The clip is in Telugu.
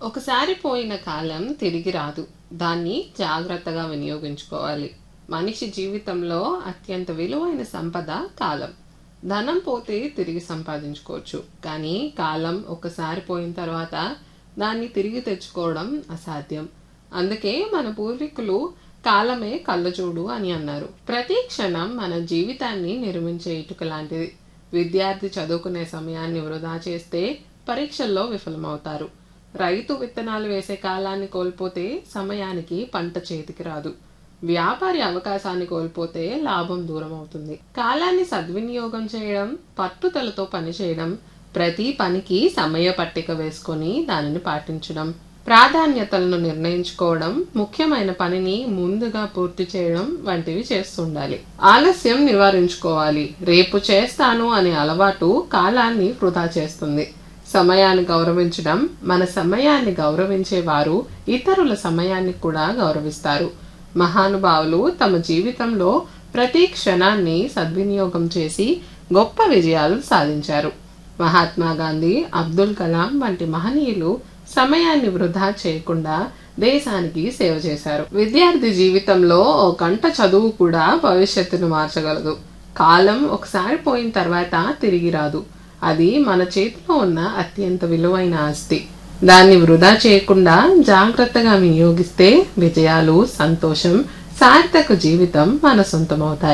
ఒకసారి పోయిన కాలం తిరిగి రాదు దాన్ని జాగ్రత్తగా వినియోగించుకోవాలి మనిషి జీవితంలో అత్యంత విలువైన సంపద కాలం ధనం పోతే తిరిగి సంపాదించుకోవచ్చు కానీ కాలం ఒకసారి పోయిన తర్వాత దాన్ని తిరిగి తెచ్చుకోవడం అసాధ్యం అందుకే మన పూర్వీకులు కాలమే కళ్ళజోడు అని అన్నారు ప్రతి క్షణం మన జీవితాన్ని నిర్మించే ఇటుక లాంటిది విద్యార్థి చదువుకునే సమయాన్ని వృధా చేస్తే పరీక్షల్లో విఫలమవుతారు రైతు విత్తనాలు వేసే కాలాన్ని కోల్పోతే సమయానికి పంట చేతికి రాదు వ్యాపారి అవకాశాన్ని కోల్పోతే లాభం దూరం అవుతుంది కాలాన్ని సద్వినియోగం చేయడం పట్టుదలతో పనిచేయడం ప్రతి పనికి సమయ పట్టిక వేసుకొని దానిని పాటించడం ప్రాధాన్యతలను నిర్ణయించుకోవడం ముఖ్యమైన పనిని ముందుగా పూర్తి చేయడం వంటివి చేస్తుండాలి ఆలస్యం నివారించుకోవాలి రేపు చేస్తాను అనే అలవాటు కాలాన్ని వృధా చేస్తుంది సమయాన్ని గౌరవించడం మన సమయాన్ని గౌరవించే వారు ఇతరుల సమయాన్ని కూడా గౌరవిస్తారు మహానుభావులు తమ జీవితంలో ప్రతి క్షణాన్ని సద్వినియోగం చేసి గొప్ప విజయాలు సాధించారు మహాత్మా గాంధీ అబ్దుల్ కలాం వంటి మహనీయులు సమయాన్ని వృధా చేయకుండా దేశానికి సేవ చేశారు విద్యార్థి జీవితంలో ఓ గంట చదువు కూడా భవిష్యత్తును మార్చగలదు కాలం ఒకసారి పోయిన తర్వాత తిరిగి రాదు అది మన చేతిలో ఉన్న అత్యంత విలువైన ఆస్తి దాన్ని వృధా చేయకుండా జాగ్రత్తగా వినియోగిస్తే విజయాలు సంతోషం సార్థక జీవితం మన సొంతమవుతాయి